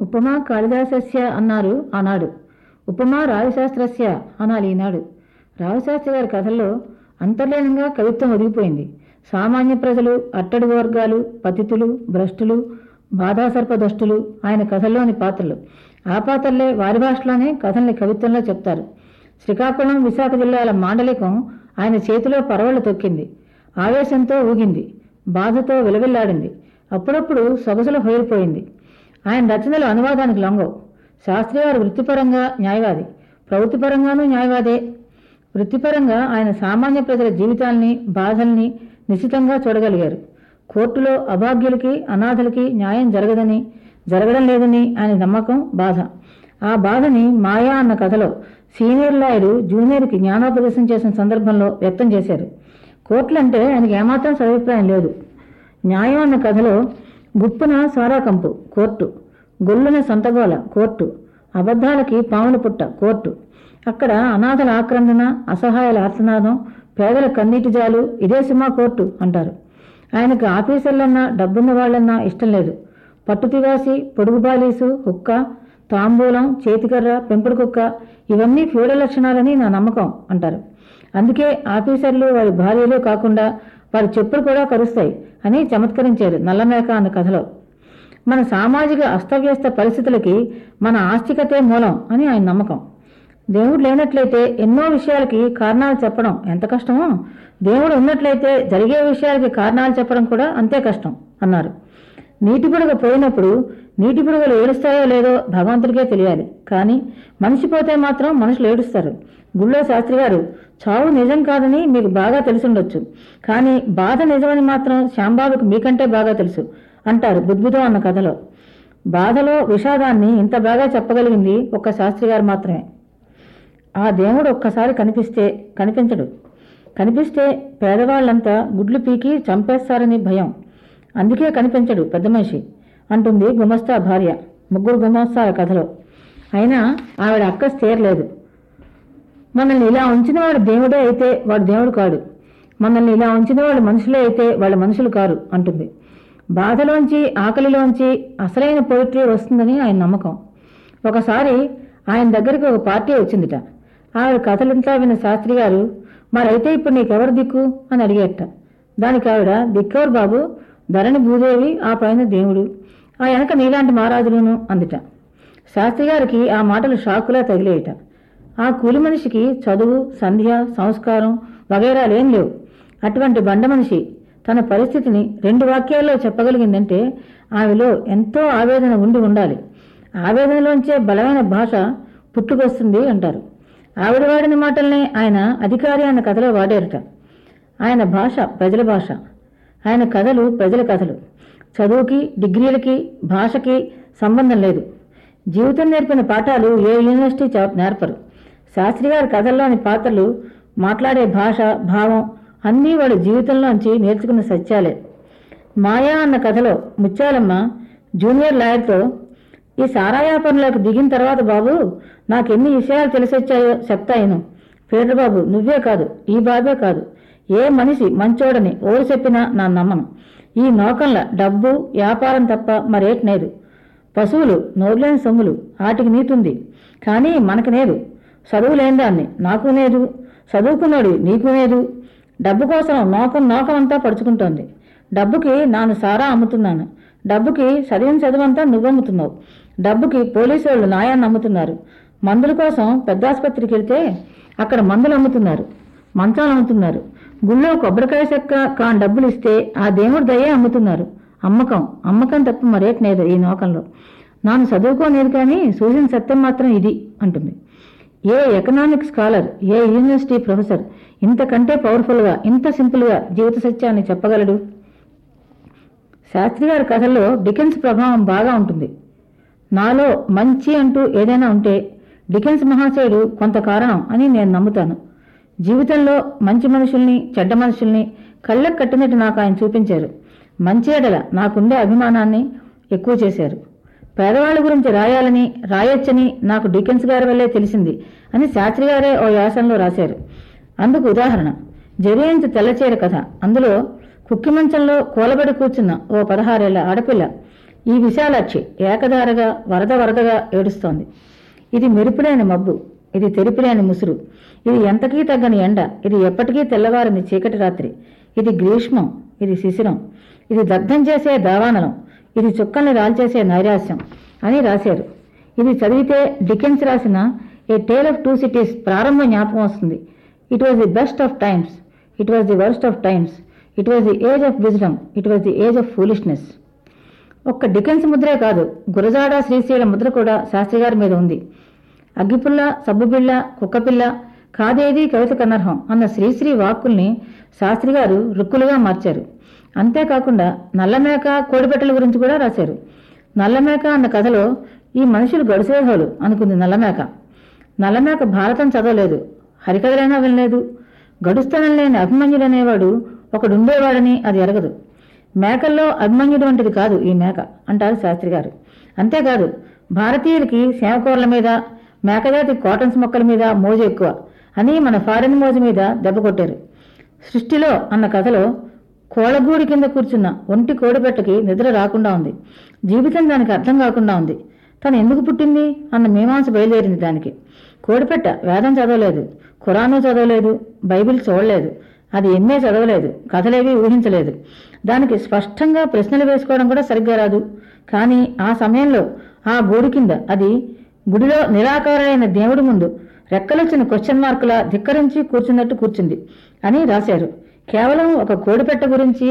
ఉపమా కాళిదాసస్య అన్నారు ఆనాడు ఉపమా రావిశాస్త్రస్య అనాలి ఈనాడు రావిశాస్త్రి గారి కథల్లో అంతర్లీనంగా కవిత్వం ఒదిగిపోయింది సామాన్య ప్రజలు అట్టడి వర్గాలు పతితులు భ్రష్టులు బాధాసర్పదష్టులు ఆయన కథల్లోని పాత్రలు ఆ పాత్రలే వారి భాషలోనే కథల్ని కవిత్వంలో చెప్తారు శ్రీకాకుళం విశాఖ జిల్లాల మాండలికం ఆయన చేతిలో పరవళ్ళు తొక్కింది ఆవేశంతో ఊగింది బాధతో విలవిల్లాడింది అప్పుడప్పుడు సొగసులు హోయిపోయింది ఆయన రచనలు అనువాదానికి లొంగవు శాస్త్రి గారు వృత్తిపరంగా న్యాయవాది ప్రవృత్తిపరంగానూ న్యాయవాదే వృత్తిపరంగా ఆయన సామాన్య ప్రజల జీవితాల్ని బాధల్ని నిశితంగా చూడగలిగారు కోర్టులో అభాగ్యులకి అనాథలకి న్యాయం జరగదని జరగడం లేదని ఆయన నమ్మకం బాధ ఆ బాధని మాయా అన్న కథలో సీనియర్ లాయరు జూనియర్కి జ్ఞానోపదేశం చేసిన సందర్భంలో వ్యక్తం చేశారు కోర్టులంటే ఆయనకి ఏమాత్రం సదభిప్రాయం లేదు న్యాయం అన్న కథలో గుప్పున సారాకంపు కోర్టు గొల్లున సంతగోల కోర్టు అబద్ధాలకి పాముల పుట్ట కోర్టు అక్కడ అనాథల ఆక్రందన అసహాయాల ఆర్తనాదం పేదల కన్నీటి జాలు ఇదే సినిమా కోర్టు అంటారు ఆయనకు ఆఫీసర్లన్నా డబ్బున్న వాళ్ళన్నా ఇష్టం లేదు పట్టుతివాసి పొడుగు బాలీసు హుక్క తాంబూలం చేతికర్ర పెంపుడు కుక్క ఇవన్నీ ఫ్యూడల్ లక్షణాలని నా నమ్మకం అంటారు అందుకే ఆఫీసర్లు వారి భార్యలు కాకుండా వారి చెప్పులు కూడా కరుస్తాయి అని చమత్కరించారు నల్లమేక అన్న కథలో మన సామాజిక అస్తవ్యస్త పరిస్థితులకి మన ఆస్తికతే మూలం అని ఆయన నమ్మకం దేవుడు లేనట్లయితే ఎన్నో విషయాలకి కారణాలు చెప్పడం ఎంత కష్టమో దేవుడు ఉన్నట్లయితే జరిగే విషయాలకి కారణాలు చెప్పడం కూడా అంతే కష్టం అన్నారు నీటి బుడగ పోయినప్పుడు నీటి బుడగలు ఏడుస్తాయో లేదో భగవంతుడికే తెలియాలి కానీ మనిషి పోతే మాత్రం మనుషులు ఏడుస్తారు గుళ్ళో శాస్త్రి గారు చావు నిజం కాదని మీకు బాగా తెలిసుండొచ్చు కానీ బాధ నిజమని మాత్రం శాంబాబుకు మీకంటే బాగా తెలుసు అంటారు బుద్బుదం అన్న కథలో బాధలో విషాదాన్ని ఇంత బాగా చెప్పగలిగింది ఒక్క శాస్త్రి గారు మాత్రమే ఆ దేవుడు ఒక్కసారి కనిపిస్తే కనిపించడు కనిపిస్తే పేదవాళ్ళంతా గుడ్లు పీకి చంపేస్తారని భయం అందుకే కనిపించడు పెద్ద మనిషి అంటుంది గుమస్తా భార్య ముగ్గురు గుమస్తాల కథలో అయినా ఆవిడ అక్క తీరలేదు మనల్ని ఇలా ఉంచిన వాడు దేవుడే అయితే వాడు దేవుడు కాడు మనల్ని ఇలా ఉంచిన వాళ్ళు మనుషులే అయితే వాళ్ళ మనుషులు కారు అంటుంది బాధలోంచి ఆకలిలోంచి అసలైన పోయిట్రీ వస్తుందని ఆయన నమ్మకం ఒకసారి ఆయన దగ్గరికి ఒక పార్టీ వచ్చిందిట ఆవిడ కథలంతా విన్న శాస్త్రి గారు మరైతే ఇప్పుడు నీకెవరు దిక్కు అని అడిగేట దానికి ఆవిడ దిక్కెవరు బాబు ధరణి భూదేవి ఆ పైన దేవుడు ఆ వెనక నీలాంటి మహారాజులను అందిట శాస్త్రి గారికి ఆ మాటలు షాకులా తగిలేయట ఆ కూలి మనిషికి చదువు సంధ్య సంస్కారం వగైరాలేం లేవు అటువంటి బండ మనిషి తన పరిస్థితిని రెండు వాక్యాల్లో చెప్పగలిగిందంటే ఆమెలో ఎంతో ఆవేదన ఉండి ఉండాలి ఆవేదనలోంచే బలమైన భాష పుట్టుకొస్తుంది అంటారు ఆవిడ వాడిన మాటల్నే ఆయన అధికారి అన్న కథలో వాడారట ఆయన భాష ప్రజల భాష ఆయన కథలు ప్రజల కథలు చదువుకి డిగ్రీలకి భాషకి సంబంధం లేదు జీవితం నేర్పిన పాఠాలు ఏ యూనివర్సిటీ చ- నేర్పరు శాస్త్రి గారి కథల్లోని పాత్రలు మాట్లాడే భాష భావం అన్నీ వాడి జీవితంలోంచి నేర్చుకున్న సత్యాలే మాయా అన్న కథలో ముత్యాలమ్మ జూనియర్ లాయర్తో ఈ సారాయాపంలోకి దిగిన తర్వాత బాబు నాకెన్ని విషయాలు తెలిసొచ్చాయో చెప్తాయిను పీటర్ బాబు నువ్వే కాదు ఈ బాబే కాదు ఏ మనిషి మంచోడని ఓరు చెప్పినా నా నమ్మను ఈ నౌకల్ల డబ్బు వ్యాపారం తప్ప మరేటి లేదు పశువులు నోరులేని సొమ్ములు వాటికి నీతుంది కానీ మనకు లేదు చదువు లేని దాన్ని నాకు లేదు చదువుకున్నాడు నీకు లేదు డబ్బు కోసం నోకం నోకం అంతా పడుచుకుంటోంది డబ్బుకి నాను సారా అమ్ముతున్నాను డబ్బుకి చదివిన చదువంతా నువ్వు అమ్ముతున్నావు డబ్బుకి పోలీసు వాళ్ళు న్యాయాన్ని అమ్ముతున్నారు మందుల కోసం పెద్ద ఆసుపత్రికి వెళ్తే అక్కడ మందులు అమ్ముతున్నారు మంచాలు అమ్ముతున్నారు గుళ్ళో కొబ్బరికాయ చెక్క కాని డబ్బులు ఇస్తే ఆ దేవుడి దయ్యే అమ్ముతున్నారు అమ్మకం అమ్మకం తప్ప మరేటి లేదు ఈ నోకంలో నాను చదువుకోలేదు కానీ సూచన సత్యం మాత్రం ఇది అంటుంది ఏ ఎకనామిక్ స్కాలర్ ఏ యూనివర్సిటీ ప్రొఫెసర్ ఇంతకంటే పవర్ఫుల్గా ఇంత సింపుల్గా జీవిత సత్యాన్ని చెప్పగలడు శాస్త్రి గారి కథల్లో డికెన్స్ ప్రభావం బాగా ఉంటుంది నాలో మంచి అంటూ ఏదైనా ఉంటే డికెన్స్ మహాశయుడు కొంత కారణం అని నేను నమ్ముతాను జీవితంలో మంచి మనుషుల్ని చెడ్డ మనుషుల్ని కళ్ళకు కట్టినట్టు నాకు ఆయన చూపించారు మంచి ఎడల నాకుండే అభిమానాన్ని ఎక్కువ చేశారు పేదవాళ్ళ గురించి రాయాలని రాయొచ్చని నాకు డికెన్స్ గారి వల్లే తెలిసింది అని శాస్త్రి గారే ఓ వ్యాసంలో రాశారు అందుకు ఉదాహరణ జరించు తెల్లచీర కథ అందులో కుక్కి మంచంలో కూలబడి కూర్చున్న ఓ పదహారేళ్ల ఆడపిల్ల ఈ విశాలాక్షి ఏకధారగా వరద వరదగా ఏడుస్తోంది ఇది మెరుపులేని మబ్బు ఇది తెరిపిలేని ముసురు ఇది ఎంతకీ తగ్గని ఎండ ఇది ఎప్పటికీ తెల్లవారని చీకటి రాత్రి ఇది గ్రీష్మం ఇది శిశిరం ఇది దగ్ధం చేసే దావానలం ఇది చుక్కల్ని రాల్చేసే నైరాస్యం అని రాశారు ఇది చదివితే డికెన్స్ రాసిన a tale of two cities ప్రారంభ జ్ఞాపకం వస్తుంది it was the best of times it was the worst of times it was the age of wisdom it was the age of foolishness ఒక్క డికెన్స్ ముద్రే కాదు గురజాడ శ్రీశైల ముద్ర కూడా శాస్త్రి గారి మీద ఉంది అగ్గిపుల్ల సబ్బుబిళ్ళ కుక్కపిల్ల కాదేది కవిత కనర్హం అన్న శ్రీశ్రీ వాక్కుల్ని శాస్త్రి గారు రుక్కులుగా మార్చారు అంతేకాకుండా నల్లమేక కోడిపెట్టల గురించి కూడా రాశారు నల్లమేక అన్న కథలో ఈ మనుషులు గడిసేహోలు అనుకుంది నల్లమేక నల్లమేక భారతం చదవలేదు హరికథలైనా వినలేదు గడుస్తనం లేని అభిమన్యుడనేవాడు ఒకడుండేవాడని అది ఎరగదు మేకల్లో అభిమన్యుడు వంటిది కాదు ఈ మేక అంటారు శాస్త్రి గారు అంతేకాదు భారతీయులకి సేమకూరల మీద మేకజాతి కాటన్స్ మొక్కల మీద మోజు ఎక్కువ అని మన ఫారిన్ మోజు మీద దెబ్బ కొట్టారు సృష్టిలో అన్న కథలో కోళ్ళగూడి కింద కూర్చున్న ఒంటి కోడిపెట్టకి నిద్ర రాకుండా ఉంది జీవితం దానికి అర్థం కాకుండా ఉంది తను ఎందుకు పుట్టింది అన్న మీమాంస బయలుదేరింది దానికి కోడిపెట్ట వేదం చదవలేదు ఖురాను చదవలేదు బైబిల్ చూడలేదు అది ఎమ్మే చదవలేదు కథలేవి ఊహించలేదు దానికి స్పష్టంగా ప్రశ్నలు వేసుకోవడం కూడా సరిగ్గా రాదు కానీ ఆ సమయంలో ఆ గూడు కింద అది గుడిలో నిరాకారుడైన దేవుడి ముందు రెక్కలొచ్చిన క్వశ్చన్ మార్కులా ధిక్కరించి కూర్చున్నట్టు కూర్చుంది అని రాశారు కేవలం ఒక కోడిపెట్ట గురించి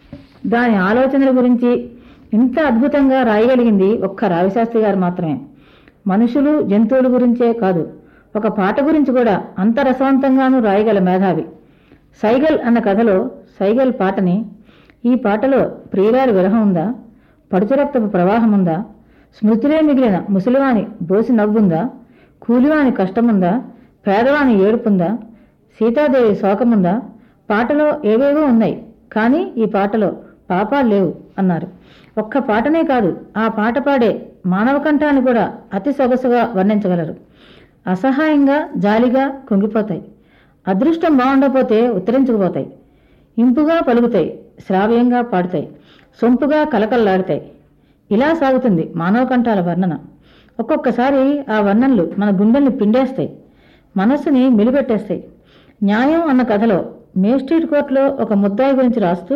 దాని ఆలోచనల గురించి ఇంత అద్భుతంగా రాయగలిగింది ఒక్క రావిశాస్త్రి గారు మాత్రమే మనుషులు జంతువుల గురించే కాదు ఒక పాట గురించి కూడా అంత రసవంతంగానూ రాయగల మేధావి సైగల్ అన్న కథలో సైగల్ పాటని ఈ పాటలో ప్రియురారి విరహం ఉందా పడుచురక్తపు ప్రవాహం ఉందా స్మృతిలే మిగిలిన ముసలివాని బోసి నవ్వుందా కూలివాని కష్టముందా పేదవాని ఏడుపుందా సీతాదేవి శోకముందా పాటలో ఏవేవో ఉన్నాయి కానీ ఈ పాటలో పాపాలు లేవు అన్నారు ఒక్క పాటనే కాదు ఆ పాట పాడే మానవ కంఠాన్ని కూడా అతి సొగసుగా వర్ణించగలరు అసహాయంగా జాలిగా కుంగిపోతాయి అదృష్టం బాగుండకపోతే ఉత్తరించుకుపోతాయి ఇంపుగా పలుకుతాయి శ్రావ్యంగా పాడుతాయి సొంపుగా కలకల్లాడతాయి ఇలా సాగుతుంది మానవ కంఠాల వర్ణన ఒక్కొక్కసారి ఆ వర్ణనలు మన గుండెల్ని పిండేస్తాయి మనస్సుని మిలిపెట్టేస్తాయి న్యాయం అన్న కథలో మే స్ట్రీట్ కోర్టులో ఒక ముద్దాయి గురించి రాస్తూ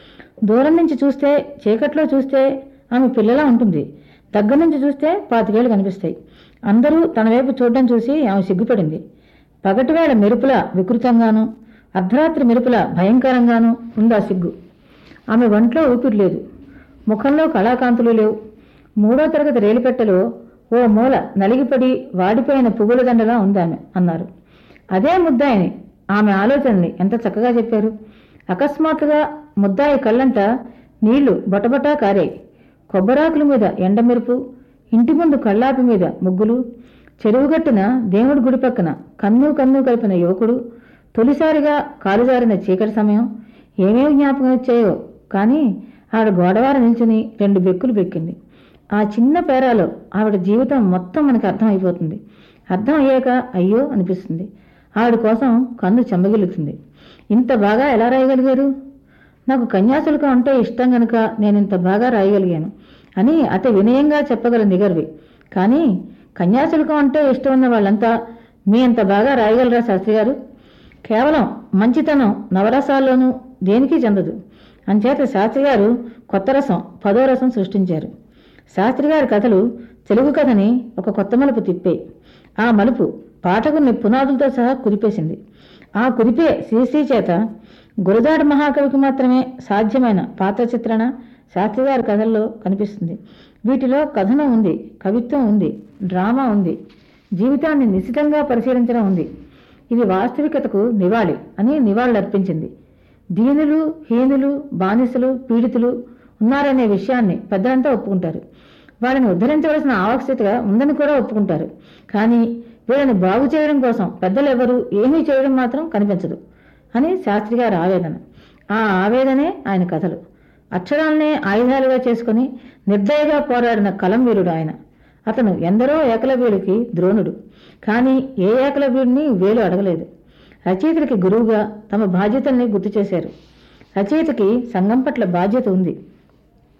దూరం నుంచి చూస్తే చీకట్లో చూస్తే ఆమె పిల్లలా ఉంటుంది దగ్గర నుంచి చూస్తే పాతికేళ్ళు కనిపిస్తాయి అందరూ తన వైపు చూడడం చూసి ఆమె సిగ్గుపడింది పగటివేళ మెరుపుల వికృతంగాను అర్ధరాత్రి మెరుపుల భయంకరంగాను ఉంది ఆ సిగ్గు ఆమె ఒంట్లో ఊపిరి లేదు ముఖంలో కళాకాంతులు లేవు మూడో తరగతి రేలుపెట్టెలో ఓ మూల నలిగిపడి వాడిపోయిన పువ్వుల దండలా ఉంది ఆమె అన్నారు అదే ముద్దాయిని ఆమె ఆలోచనని ఎంత చక్కగా చెప్పారు అకస్మాత్తుగా ముద్దాయి కళ్ళంట నీళ్లు బొటబొటా కారాయి కొబ్బరాకుల మీద ఎండమెరుపు ఇంటి ముందు కళ్ళాపి మీద ముగ్గులు చెరువుగట్టున దేవుడి గుడి పక్కన కన్ను కన్ను కలిపిన యువకుడు తొలిసారిగా కాలుజారిన చీకటి సమయం ఏమేమి జ్ఞాపకం వచ్చాయో కానీ ఆవిడ గోడవార నిల్చుని రెండు బెక్కులు బెక్కింది ఆ చిన్న పేరాలో ఆవిడ జీవితం మొత్తం మనకు అర్థమైపోతుంది అర్థం అయ్యాక అయ్యో అనిపిస్తుంది ఆవిడ కోసం కన్ను చెమ్మగిలుతుంది ఇంత బాగా ఎలా రాయగలిగారు నాకు కన్యాశుల్కం అంటే ఇష్టం గనుక నేను ఇంత బాగా రాయగలిగాను అని అతి వినయంగా చెప్పగల నిగర్వి కానీ కన్యాశుల్కం అంటే ఇష్టం ఉన్న వాళ్ళంతా మీ అంత బాగా రాయగలరా శాస్త్రి గారు కేవలం మంచితనం నవరసాల్లోనూ దేనికి చెందదు అంచేత శాస్త్రి గారు కొత్త రసం పదో రసం సృష్టించారు శాస్త్రి గారి కథలు తెలుగు కథని ఒక కొత్త మలుపు తిప్పే ఆ మలుపు పాఠకుని పునాదులతో సహా కుదిపేసింది ఆ కుదిపే శ్రీశ్రీ చేత గురజాడ మహాకవికి మాత్రమే సాధ్యమైన పాత్ర చిత్రణ శాస్త్రి గారి కథల్లో కనిపిస్తుంది వీటిలో కథనం ఉంది కవిత్వం ఉంది డ్రామా ఉంది జీవితాన్ని నిశితంగా పరిశీలించడం ఉంది ఇది వాస్తవికతకు నివాళి అని నివాళులర్పించింది దీనులు హీనులు బానిసలు పీడితులు ఉన్నారనే విషయాన్ని పెద్దలంతా ఒప్పుకుంటారు వాళ్ళని ఉద్ధరించవలసిన ఆవశ్యకత ఉందని కూడా ఒప్పుకుంటారు కానీ వీళ్ళని బాగు చేయడం కోసం పెద్దలు ఎవరు ఏమీ చేయడం మాత్రం కనిపించదు అని శాస్త్రి గారి ఆవేదన ఆ ఆవేదనే ఆయన కథలు అక్షరాలనే ఆయుధాలుగా చేసుకుని నిర్దయగా పోరాడిన కలం వీరుడు ఆయన అతను ఎందరో ఏకలవ్యుడికి ద్రోణుడు కానీ ఏ ఏకలవ్యుడిని వేలు అడగలేదు రచయితలకి గురువుగా తమ బాధ్యతల్ని గుర్తు చేశారు రచయితకి సంఘం పట్ల బాధ్యత ఉంది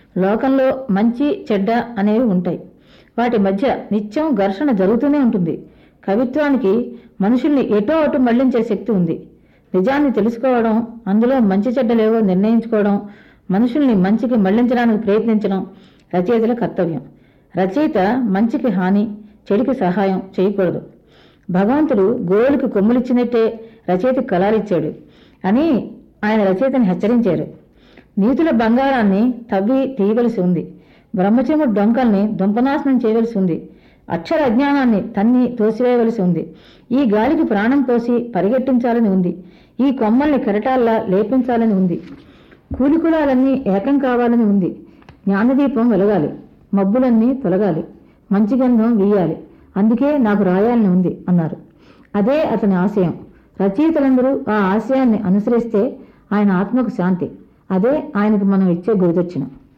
లోకంలో మంచి చెడ్డ అనేవి ఉంటాయి వాటి మధ్య నిత్యం ఘర్షణ జరుగుతూనే ఉంటుంది కవిత్వానికి మనుషుల్ని ఎటో అటు మళ్లించే శక్తి ఉంది నిజాన్ని తెలుసుకోవడం అందులో మంచి చెడ్డలేవో నిర్ణయించుకోవడం మనుషుల్ని మంచికి మళ్లించడానికి ప్రయత్నించడం రచయితల కర్తవ్యం రచయిత మంచికి హాని చెడుకి సహాయం చేయకూడదు భగవంతుడు గోవులకు కొమ్ములిచ్చినట్టే రచయిత కళాలిచ్చాడు అని ఆయన రచయితని హెచ్చరించారు నీతుల బంగారాన్ని తవ్వి తీయవలసి ఉంది బ్రహ్మచముడు డొంకల్ని దుంపనాశనం చేయవలసి ఉంది అక్షర అజ్ఞానాన్ని తన్ని తోసివేయవలసి ఉంది ఈ గాలికి ప్రాణం పోసి పరిగెట్టించాలని ఉంది ఈ కొమ్మల్ని కెరటాల్లా లేపించాలని ఉంది కూలికులాలన్నీ ఏకం కావాలని ఉంది జ్ఞానదీపం వెలగాలి మబ్బులన్నీ తొలగాలి మంచి గంధం వీయాలి అందుకే నాకు రాయాలని ఉంది అన్నారు అదే అతని ఆశయం రచయితలందరూ ఆ ఆశయాన్ని అనుసరిస్తే ఆయన ఆత్మకు శాంతి అదే ఆయనకు మనం ఇచ్చే గురుదక్షిణ